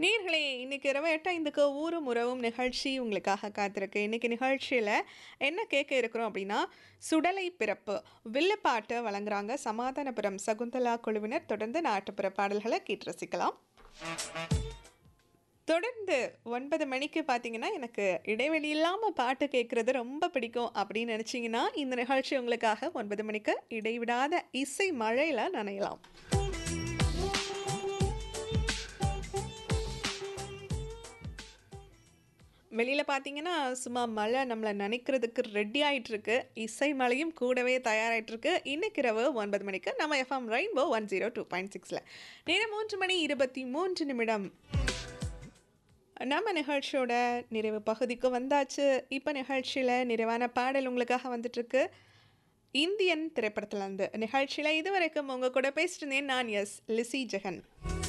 நேர்களே இன்னைக்கு இரவு எட்டாய்ந்துக்கு ஊரும் உறவும் நிகழ்ச்சி உங்களுக்காக காத்திருக்கு இன்னைக்கு நிகழ்ச்சியில் என்ன கேட்க இருக்கிறோம் அப்படின்னா சுடலை பிறப்பு வில்லுப்பாட்டு வழங்குறாங்க சமாதானபுரம் சகுந்தலா குழுவினர் தொடர்ந்து நாட்டுப்புற பாடல்களை கேட்டு ரசிக்கலாம் தொடர்ந்து ஒன்பது மணிக்கு பார்த்தீங்கன்னா எனக்கு இடைவெளி இல்லாமல் பாட்டு கேட்குறது ரொம்ப பிடிக்கும் அப்படின்னு நினச்சிங்கன்னா இந்த நிகழ்ச்சி உங்களுக்காக ஒன்பது மணிக்கு இடைவிடாத இசை மழையில் நனையலாம் வெளியில் பார்த்தீங்கன்னா சும்மா மழை நம்மளை நினைக்கிறதுக்கு ரெடி ஆகிட்டுருக்கு இசை மழையும் கூடவே தயாராகிட்டுருக்கு இன்னைக்கு இரவு ஒன்பது மணிக்கு நம்ம FM rainbow one zero two point சிக்ஸில் நேரம் மூன்று மணி இருபத்தி மூன்று நிமிடம் நம்ம நிகழ்ச்சியோட நிறைவு பகுதிக்கு வந்தாச்சு இப்போ நிகழ்ச்சியில் நிறைவான பாடல் உங்களுக்காக வந்துட்டுருக்கு இந்தியன் திரைப்படத்துல இருந்து நிகழ்ச்சியில் இதுவரைக்கும் உங்கள் கூட பேசிட்டு இருந்தேன் நான் எஸ் லிசி ஜெகன்